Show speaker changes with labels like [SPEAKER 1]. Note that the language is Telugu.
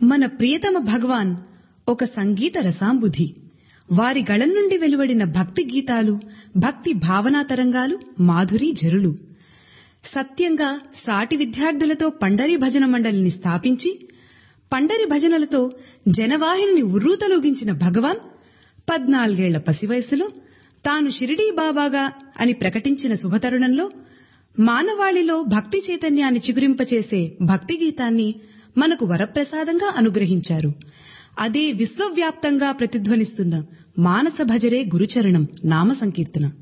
[SPEAKER 1] మన ప్రియతమ భగవాన్ ఒక సంగీత రసాంబుధి వారి గళం నుండి వెలువడిన భక్తి గీతాలు భక్తి భావనా తరంగాలు మాధురి జరులు సత్యంగా సాటి విద్యార్థులతో పండరి భజన మండలిని స్థాపించి పండరి భజనలతో జనవాహిని ఉర్రూతలూగించిన భగవాన్ పద్నాలుగేళ్ల పసివయసులో తాను షిరిడీ బాబాగా అని ప్రకటించిన శుభతరుణంలో మానవాళిలో భక్తి చైతన్యాన్ని చిగురింపచేసే భక్తి గీతాన్ని మనకు వరప్రసాదంగా అనుగ్రహించారు అదే విశ్వవ్యాప్తంగా ప్రతిధ్వనిస్తున్న మానస భజరే గురుచరణం నామ సంకీర్తన